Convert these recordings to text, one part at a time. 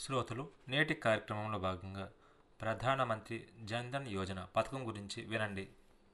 శ్రోతలు నేటి కార్యక్రమంలో భాగంగా ప్రధానమంత్రి జన్ధన్ యోజన పథకం గురించి వినండి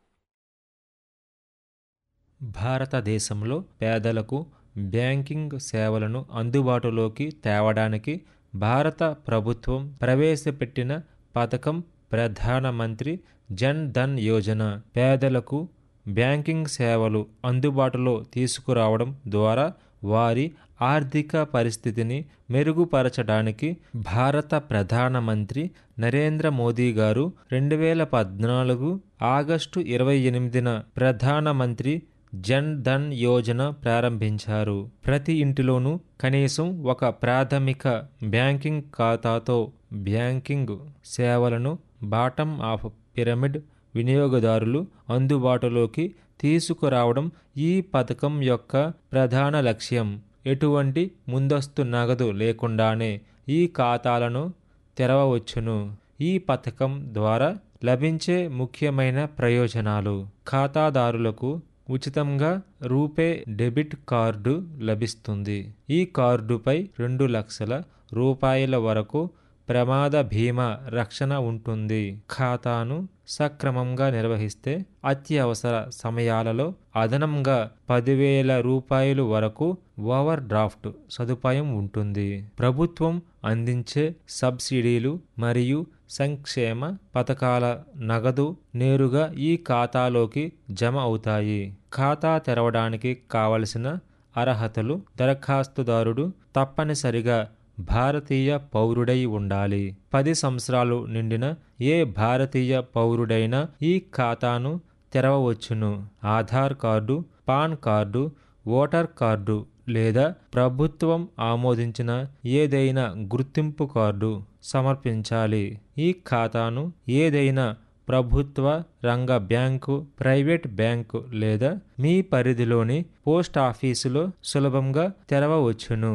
భారతదేశంలో పేదలకు బ్యాంకింగ్ సేవలను అందుబాటులోకి తేవడానికి భారత ప్రభుత్వం ప్రవేశపెట్టిన పథకం ప్రధానమంత్రి జన్ ధన్ యోజన పేదలకు బ్యాంకింగ్ సేవలు అందుబాటులో తీసుకురావడం ద్వారా వారి ఆర్థిక పరిస్థితిని మెరుగుపరచడానికి భారత ప్రధానమంత్రి నరేంద్ర మోదీ గారు రెండు వేల పద్నాలుగు ఆగస్టు ఇరవై ఎనిమిదిన ప్రధానమంత్రి జన్ ధన్ యోజన ప్రారంభించారు ప్రతి ఇంటిలోనూ కనీసం ఒక ప్రాథమిక బ్యాంకింగ్ ఖాతాతో బ్యాంకింగ్ సేవలను బాటమ్ ఆఫ్ పిరమిడ్ వినియోగదారులు అందుబాటులోకి తీసుకురావడం ఈ పథకం యొక్క ప్రధాన లక్ష్యం ఎటువంటి ముందస్తు నగదు లేకుండానే ఈ ఖాతాలను తెరవవచ్చును ఈ పథకం ద్వారా లభించే ముఖ్యమైన ప్రయోజనాలు ఖాతాదారులకు ఉచితంగా రూపే డెబిట్ కార్డు లభిస్తుంది ఈ కార్డుపై రెండు లక్షల రూపాయల వరకు ప్రమాద బీమా రక్షణ ఉంటుంది ఖాతాను సక్రమంగా నిర్వహిస్తే అత్యవసర సమయాలలో అదనంగా పదివేల రూపాయలు వరకు ఓవర్ డ్రాఫ్ట్ సదుపాయం ఉంటుంది ప్రభుత్వం అందించే సబ్సిడీలు మరియు సంక్షేమ పథకాల నగదు నేరుగా ఈ ఖాతాలోకి జమ అవుతాయి ఖాతా తెరవడానికి కావలసిన అర్హతలు దరఖాస్తుదారుడు తప్పనిసరిగా భారతీయ పౌరుడై ఉండాలి పది సంవత్సరాలు నిండిన ఏ భారతీయ పౌరుడైనా ఈ ఖాతాను తెరవవచ్చును Aadhaar card PAN card voter card లేదా ప్రభుత్వం ఆమోదించిన ఏదైనా గుర్తింపు కార్డు సమర్పించాలి ఈ ఖాతాను ఏదైనా ప్రభుత్వ రంగ బ్యాంకు ప్రైవేట్ బ్యాంకు లేదా మీ పరిధిలోని పోస్ట్ ఆఫీసులో సులభంగా తెరవవచ్చును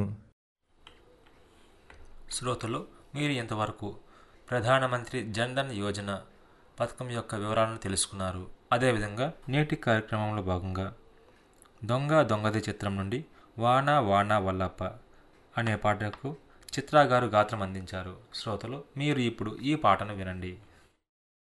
శ్రోతలు మీరు ఇంతవరకు ప్రధానమంత్రి జన్ధన్ యోజన పథకం యొక్క వివరాలను తెలుసుకున్నారు అదేవిధంగా నేటి కార్యక్రమంలో భాగంగా దొంగ దొంగది చిత్రం నుండి వాన వాన వల్లప్ప అనే పాటకు చిత్రా గారు గాత్రం అందించారు శ్రోతలు మీరు ఇప్పుడు ఈ పాటను వినండి